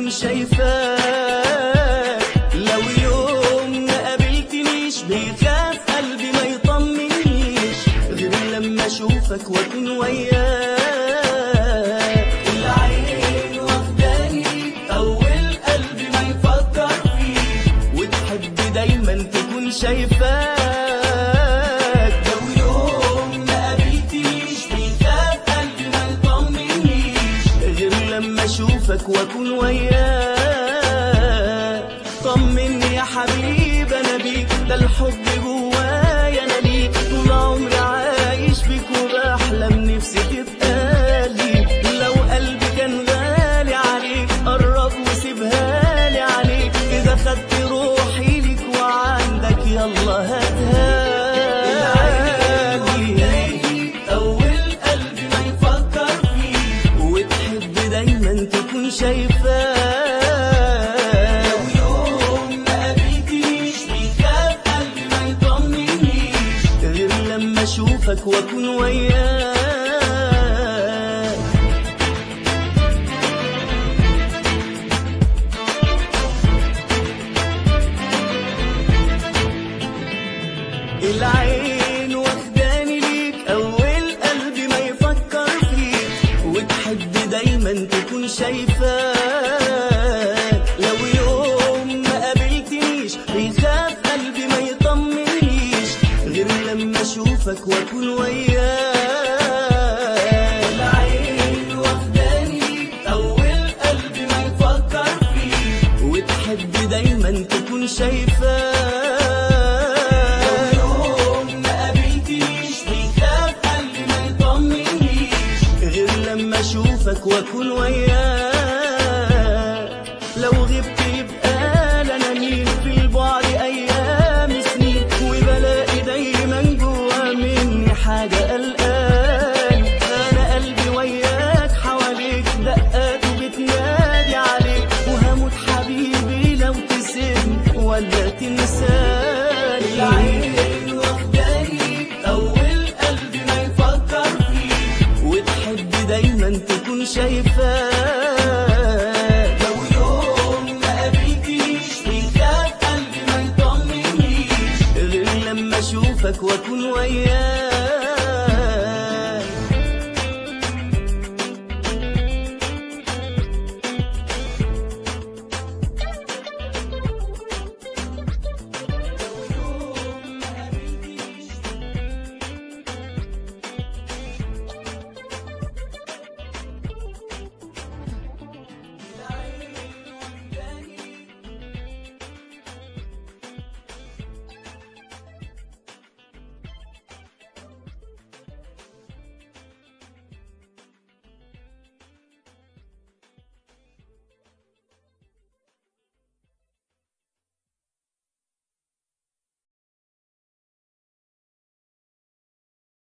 تكون شايفاك لو يوم ما قابلتنيش بيخاف قلبي ما يطمنيش غير لما اشوفك واكون وياك العين واخداني اول قلبي ما يفكر فيك وتحب دايما تكون شايفاك لو يوم ما قابلتنيش بيخاف قلبي ما يطمنيش غير لما اشوفك واكون وياك طمني يا حبيب انا بيك ده الحب جوايا انا ليك طول عمري عايش بيك وبحلم نفسي تبقى لي لو قلبي كان غالي عليك قرب وسيبها لي عليك كده خدت روحي ليك وعندك يلا هاتها لي اول قلبي ما يفكر فيك وتحب دايما تكون شايفاك لو يوم ما قابلتنيش بيخاف قلبي ما يطمنيش غير لما اشوفك واكون وياك العين واخداني ليك اول قلبي ما يفكر فيك وتحب دايما تكون شايفاك لو يوم ما قابلتنيش بيخاف قلبي ما يطمنيش غير لما اشوفك واكون وياك العين واخداني ليك اول قلبي ما يفكر فيك وتحب دايما تكون شايفاك يوم ما قابلتنيش بيخاف قلبي ما يطمنيش غير لما اشوفك واكون وياك لو غبت يبقى لنا مين في البعد ايام سنين وبلاقي دايما جوا مني حاجه قلقان انا قلبي وياك حواليك دقات بتنادي عليك وهموت حبيبي لو تسيبني ولا تنساني العين واخداني اول قلبي ما يفكر فيك وتحب دايما تكون شايفاك